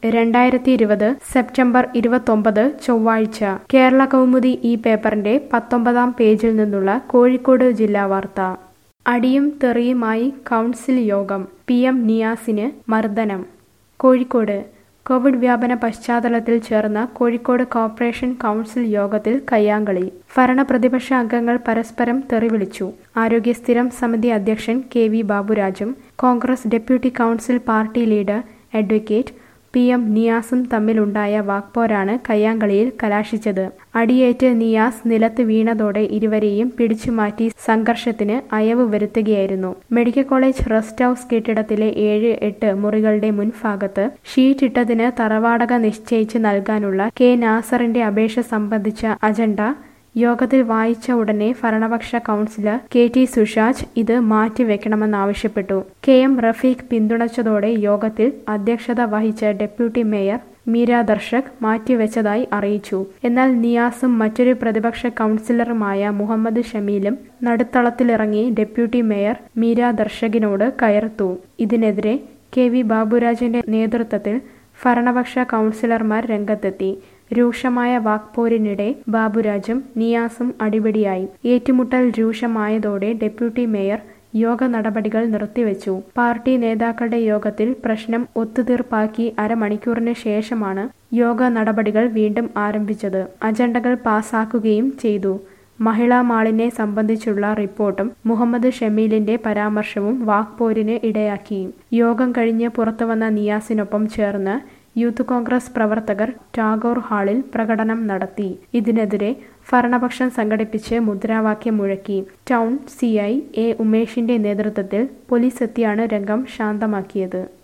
രണ്ടായിരത്തി ഇരുപത് സെപ്റ്റംബർ ഇരുപത്തൊമ്പത് ചൊവ്വാഴ്ച കേരള കൗമുദി ഈ പേപ്പറിന്റെ പത്തൊമ്പതാം പേജിൽ നിന്നുള്ള കോഴിക്കോട് ജില്ലാ വാർത്ത അടിയും തെറിയുമായി കൗൺസിൽ യോഗം പി എം നിയാസിന് മർദ്ദനം കോഴിക്കോട് കോവിഡ് വ്യാപന പശ്ചാത്തലത്തിൽ ചേർന്ന കോഴിക്കോട് കോർപ്പറേഷൻ കൗൺസിൽ യോഗത്തിൽ കയ്യാങ്കളി ഭരണപ്രതിപക്ഷ അംഗങ്ങൾ പരസ്പരം തെറിവിളിച്ചു ആരോഗ്യ സ്ഥിരം സമിതി അധ്യക്ഷൻ കെ വി ബാബുരാജും Congress deputy council party leader advocate P M നിയാസും തമ്മിലുണ്ടായ വാക്പോരാണ് കയ്യാങ്കളിയിൽ കലാശിച്ചത് അടിയേറ്റ് നിയാസ് നിലത്ത് വീണതോടെ ഇരുവരെയും പിടിച്ചുമാറ്റി സംഘർഷത്തിന് അയവ് വരുത്തുകയായിരുന്നു മെഡിക്കൽ കോളേജ് റെസ്റ്റ് ഹൌസ് കെട്ടിടത്തിലെ ഏഴ് എട്ട് മുറികളുടെ മുൻഭാഗത്ത് ഷീറ്റ് ഇട്ടതിന് തറവാടക നിശ്ചയിച്ച് നൽകാനുള്ള കെ നാസറിന്റെ അപേക്ഷ സംബന്ധിച്ച അജണ്ട യോഗത്തിൽ വായിച്ച ഉടനെ ഭരണപക്ഷ കൗൺസിലർ കെ ടി സുഷാജ് ഇത് മാറ്റിവെക്കണമെന്നാവശ്യപ്പെട്ടു കെ എം റഫീഖ് പിന്തുണച്ചതോടെ യോഗത്തിൽ അധ്യക്ഷത വഹിച്ച ഡെപ്യൂട്ടി മേയർ മീര ദർശക് മാറ്റിവെച്ചതായി അറിയിച്ചു എന്നാൽ നിയാസും മറ്റൊരു പ്രതിപക്ഷ കൗൺസിലറുമായ മുഹമ്മദ് ഷമീലും നടുത്തളത്തിലിറങ്ങി ഡെപ്യൂട്ടി മേയർ മീര ദർശകിനോട് കയർത്തു ഇതിനെതിരെ കെ വി ബാബുരാജിന്റെ നേതൃത്വത്തിൽ ഭരണപക്ഷ കൗൺസിലർമാർ രംഗത്തെത്തി രൂക്ഷമായ വാക്പോരിനിടെ ബാബുരാജും നിയാസും അടിപിടിയായി ഏറ്റുമുട്ടൽ രൂക്ഷമായതോടെ ഡെപ്യൂട്ടി മേയർ യോഗ നടപടികൾ നിർത്തിവെച്ചു പാർട്ടി നേതാക്കളുടെ യോഗത്തിൽ പ്രശ്നം ഒത്തുതീർപ്പാക്കി അരമണിക്കൂറിന് ശേഷമാണ് യോഗ നടപടികൾ വീണ്ടും ആരംഭിച്ചത് അജണ്ടകൾ പാസാക്കുകയും ചെയ്തു മഹിളാ മാളിനെ സംബന്ധിച്ചുള്ള റിപ്പോർട്ടും മുഹമ്മദ് ഷമീലിന്റെ പരാമർശവും വാക്പോരിന് ഇടയാക്കി യോഗം കഴിഞ്ഞ് പുറത്തുവന്ന നിയാസിനൊപ്പം ചേർന്ന് യൂത്ത് കോൺഗ്രസ് പ്രവർത്തകർ ടാഗോർ ഹാളിൽ പ്രകടനം നടത്തി ഇതിനെതിരെ ഭരണപക്ഷം സംഘടിപ്പിച്ച് മുദ്രാവാക്യം മുഴക്കി ടൗൺ സി ഐ എ ഉമേഷിന്റെ നേതൃത്വത്തിൽ പോലീസ് എത്തിയാണ് രംഗം ശാന്തമാക്കിയത്